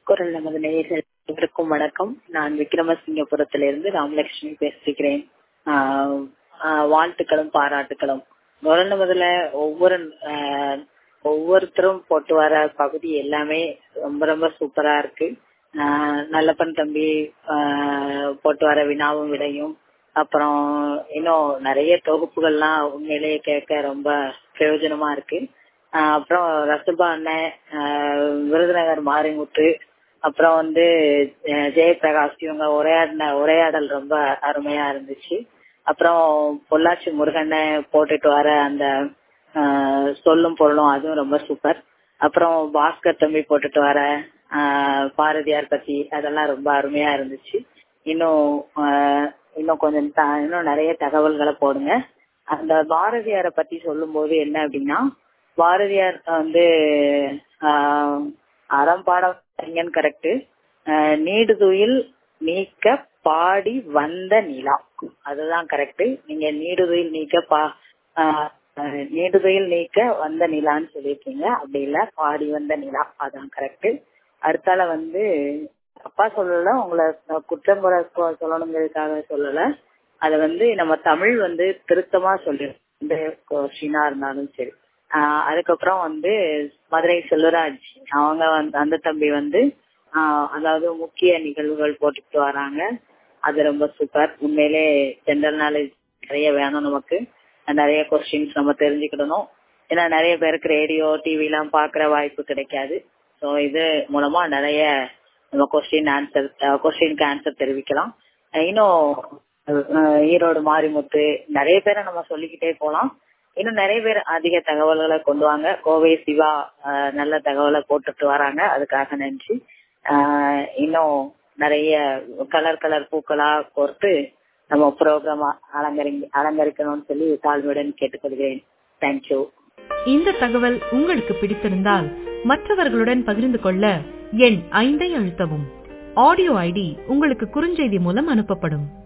குரல் நமது நேயர்கள் அனைவருக்கும் வணக்கம் நான் விக்ரமசிங்கபுரத்திலிருந்து ராமலட்சுமி பேசுகிறேன் ஆஹ் ஆஹ் வாழ்த்துக்களும் பாராட்டுக்களும் குரல் நமதுல ஒவ்வொரு ஆஹ் ஒவ்வொருத்தரும் போட்டு வர பகுதி எல்லாமே ரொம்ப ரொம்ப சூப்பரா இருக்கு ஆஹ் நல்லப்பன் தம்பி ஆஹ் போட்டு வர வினாவும் விடையும் அப்புறம் இன்னும் நிறைய தொகுப்புகள்லாம் உண்மையிலேயே கேட்க ரொம்ப பிரயோஜனமா இருக்கு ஆஹ் அப்புறம் ரசுபா அண்ணன் ஆஹ் விருதுநகர் மாரிமுத்து அப்புறம் வந்து அஹ் ஜெயபிரகாஷ் இவங்க உரையாடின உரையாடல் ரொம்ப அருமையா இருந்துச்சு அப்புறம் பொள்ளாச்சி முருகனை போட்டுட்டு வர அந்த ஆஹ் சொல்லும் பொருளும் அதுவும் ரொம்ப சூப்பர் அப்புறம் பாஸ்கர் தம்பி போட்டுட்டு வர ஆஹ் பாரதியார் பத்தி அதெல்லாம் ரொம்ப அருமையா இருந்துச்சு இன்னும் ஆஹ் இன்னும் கொஞ்சம் த- இன்னும் நிறைய தகவல்களை போடுங்க அந்த பாரதியாரை பத்தி சொல்லும் போது என்ன அப்படின்னா பாரதியார் வந்து ஆஹ் அறம்பாடம் கரெக்ட் நீடுதுயில் நீக்க பாடி வந்த நிலா அதுதான் கரெக்ட் நீங்க நீடுதுயில் நீக்க பா ஆஹ் ஆஹ் நீடுதுயில் நீக்க வந்த நிலான்னு சொல்லியிருக்கீங்க அப்படி இல்ல பாடி வந்த நிலா அதான் கரெக்ட் அடுத்தால வந்து அப்பா சொல்லல உங்களை குற்றம் குறை சொ- சொல்லணுங்கிறதுக்காக சொல்லல அத வந்து நம்ம தமிழ் வந்து திருத்தமா சொல்லிருக்கோம் எந்த கொஸ்டினா இருந்தாலும் சரி ஆஹ் அதுக்கப்புறம் வந்து மதுரை செல்வராஜ் அவங்க வந்து அந்த தம்பி வந்து ஆஹ் அதாவது முக்கிய நிகழ்வுகள் போட்டுட்டு வராங்க அது ரொம்ப சூப்பர் உண்மையிலே ஜென்ரல் நாலேஜ் நிறைய வேணும் நமக்கு நிறைய கொஸ்டின்ஸ் நம்ம தெரிஞ்சுக்கிடணும் ஏன்னா நிறைய பேருக்கு ரேடியோ டிவி எல்லாம் பாக்குற வாய்ப்பு கிடைக்காது ஸோ இது மூலமா நிறைய நம்ம கொஸ்டின் ஆன்சர் கொஸ்டினுக்கு ஆன்சர் தெரிவிக்கலாம் அஹ் இன்னும் அஹ் ஈரோடு மாரிமுத்து நிறைய பேரை நம்ம சொல்லிக்கிட்டே போலாம் இன்னும் நிறைய பேர் அதிக தகவல்களை கொண்டு வாங்க கோவை சிவா அஹ் நல்ல தகவலை போட்டுட்டு வராங்க அதுக்காக நன்றி ஆஹ் இன்னும் நிறைய கலர் கலர் பூக்களா கோர்த்து நம்ம ப்ரோக்ராம் அலங்கரி அலங்கரிக்கணும்னு சொல்லி தாழ்மையுடன் கேட்டுக்கொள்கிறேன் தேங்க்யூ இந்த தகவல் உங்களுக்கு பிடித்திருந்தால் மற்றவர்களுடன் பகிர்ந்து கொள்ள எண் ஐந்தை அழுத்தவும் ஆடியோ ஐடி உங்களுக்கு குறுஞ்செய்தி மூலம் அனுப்பப்படும்